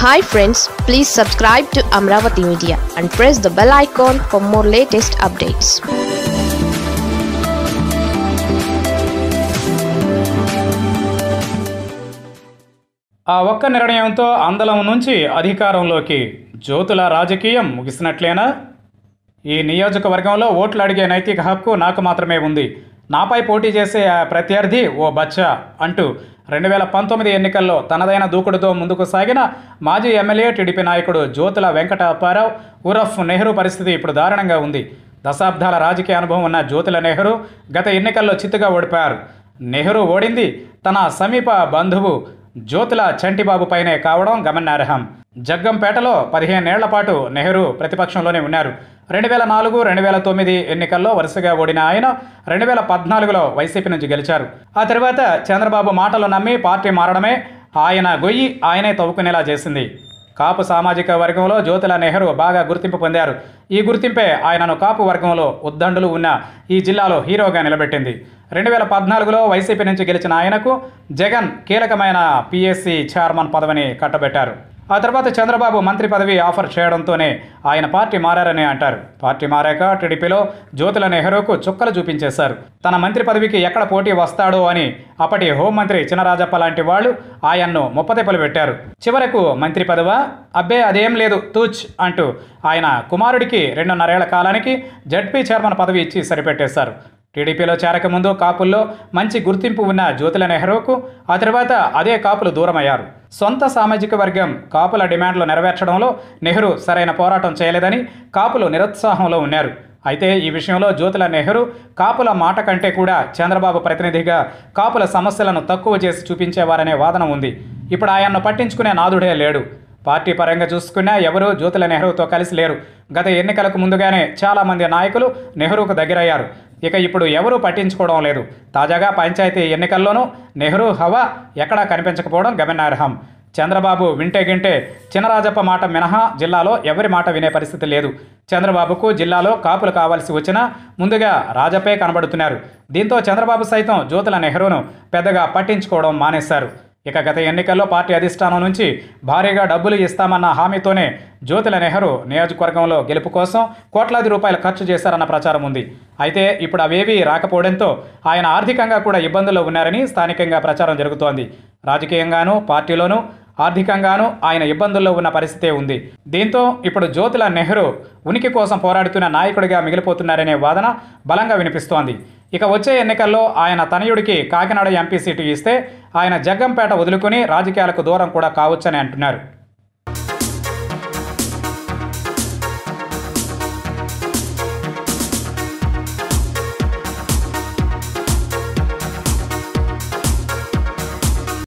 hi friends please subscribe to Amaravati media and press the bell icon for more latest updates ఆ ఒక్క నిర్ణయంతో అందలం నుంచి అధికారంలోకి జ్యోతుల రాజకీయం ముగిసినట్లేనా ఈ నియోజకవర్గంలో ఓట్లు అడిగే నైతిక హక్కు నాకు మాత్రమే ఉంది నాపై పోటీ చేసే ఆ ప్రత్యర్థి ఓ బచ్చా అంటూ రెండు వేల పంతొమ్మిది ఎన్నికల్లో తనదైన దూకుడుతో ముందుకు సాగిన మాజీ ఎమ్మెల్యే టీడీపీ నాయకుడు జ్యోతుల వెంకట అప్పారావు ఉరఫ్ నెహ్రూ పరిస్థితి ఇప్పుడు దారుణంగా ఉంది దశాబ్దాల రాజకీయ అనుభవం ఉన్న జ్యోతుల నెహ్రూ గత ఎన్నికల్లో చిత్తుగా ఓడిపోయారు నెహ్రూ ఓడింది తన సమీప బంధువు జ్యోతుల చంటిబాబు పైనే కావడం గమనార్హం జగ్గంపేటలో పదిహేనేళ్ల పాటు నెహ్రూ ప్రతిపక్షంలోనే ఉన్నారు రెండు వేల నాలుగు రెండు వేల తొమ్మిది ఎన్నికల్లో వరుసగా ఓడిన ఆయన రెండు వేల పద్నాలుగులో వైసీపీ నుంచి గెలిచారు ఆ తర్వాత చంద్రబాబు మాటలు నమ్మి పార్టీ మారడమే ఆయన గొయ్యి ఆయనే తవ్వుకునేలా చేసింది కాపు సామాజిక వర్గంలో జ్యోతుల నెహ్రూ బాగా గుర్తింపు పొందారు ఈ గుర్తింపే ఆయనను కాపు వర్గంలో ఉద్దండులు ఉన్న ఈ జిల్లాలో హీరోగా నిలబెట్టింది రెండు వేల పద్నాలుగులో వైసీపీ నుంచి గెలిచిన ఆయనకు జగన్ కీలకమైన పిఎస్సి చైర్మన్ పదవిని కట్టబెట్టారు ఆ తర్వాత చంద్రబాబు మంత్రి పదవి ఆఫర్ చేయడంతోనే ఆయన పార్టీ మారని అంటారు పార్టీ మారాక టీడీపీలో జ్యోతుల నెహ్రూకు చుక్కలు చూపించేశారు తన మంత్రి పదవికి ఎక్కడ పోటీ వస్తాడో అని అప్పటి హోంమంత్రి చినరాజప్ప లాంటి వాళ్ళు ఆయన్ను ముప్పదెప్పలు పెట్టారు చివరకు మంత్రి పదవా అబ్బే అదేం లేదు తూచ్ అంటూ ఆయన కుమారుడికి రెండున్నరేళ్ల కాలానికి జడ్పీ చైర్మన్ పదవి ఇచ్చి సరిపెట్టేశారు టీడీపీలో చేరకముందు కాపుల్లో మంచి గుర్తింపు ఉన్న జ్యోతుల నెహ్రూకు ఆ తర్వాత అదే కాపులు దూరమయ్యారు సొంత సామాజిక వర్గం కాపుల డిమాండ్లు నెరవేర్చడంలో నెహ్రూ సరైన పోరాటం చేయలేదని కాపులు నిరుత్సాహంలో ఉన్నారు అయితే ఈ విషయంలో జ్యోతుల నెహ్రూ కాపుల మాట కంటే కూడా చంద్రబాబు ప్రతినిధిగా కాపుల సమస్యలను తక్కువ చేసి చూపించేవారనే వాదన ఉంది ఇప్పుడు ఆయన్ను పట్టించుకునే నాదుడే లేడు పార్టీ పరంగా చూసుకున్నా ఎవరూ జ్యోతుల నెహ్రూతో కలిసి లేరు గత ఎన్నికలకు ముందుగానే చాలామంది నాయకులు నెహ్రూకు దగ్గరయ్యారు ఇక ఇప్పుడు ఎవరూ పట్టించుకోవడం లేదు తాజాగా పంచాయతీ ఎన్నికల్లోనూ నెహ్రూ హవా ఎక్కడా కనిపించకపోవడం గమనార్హం చంద్రబాబు వింటే గింటే చినరాజప్ప మాట మినహా జిల్లాలో ఎవరి మాట వినే పరిస్థితి లేదు చంద్రబాబుకు జిల్లాలో కాపులు కావాల్సి వచ్చినా ముందుగా రాజప్పే కనబడుతున్నారు దీంతో చంద్రబాబు సైతం జ్యోతుల నెహ్రూను పెద్దగా పట్టించుకోవడం మానేశారు ఇక గత ఎన్నికల్లో పార్టీ అధిష్టానం నుంచి భారీగా డబ్బులు ఇస్తామన్న హామీతోనే జ్యోతుల నెహ్రూ నియోజకవర్గంలో గెలుపు కోసం కోట్లాది రూపాయలు ఖర్చు చేశారన్న ప్రచారం ఉంది అయితే ఇప్పుడు అవేవీ రాకపోవడంతో ఆయన ఆర్థికంగా కూడా ఇబ్బందుల్లో ఉన్నారని స్థానికంగా ప్రచారం జరుగుతోంది రాజకీయంగానూ పార్టీలోనూ ఆర్థికంగానూ ఆయన ఇబ్బందుల్లో ఉన్న పరిస్థితే ఉంది దీంతో ఇప్పుడు జ్యోతుల నెహ్రూ ఉనికి కోసం పోరాడుతున్న నాయకుడిగా మిగిలిపోతున్నారనే వాదన బలంగా వినిపిస్తోంది ఇక వచ్చే ఎన్నికల్లో ఆయన తనయుడికి కాకినాడ ఎంపీ సీటు ఇస్తే ఆయన జగ్గంపేట వదులుకుని రాజకీయాలకు దూరం కూడా కావచ్చని అంటున్నారు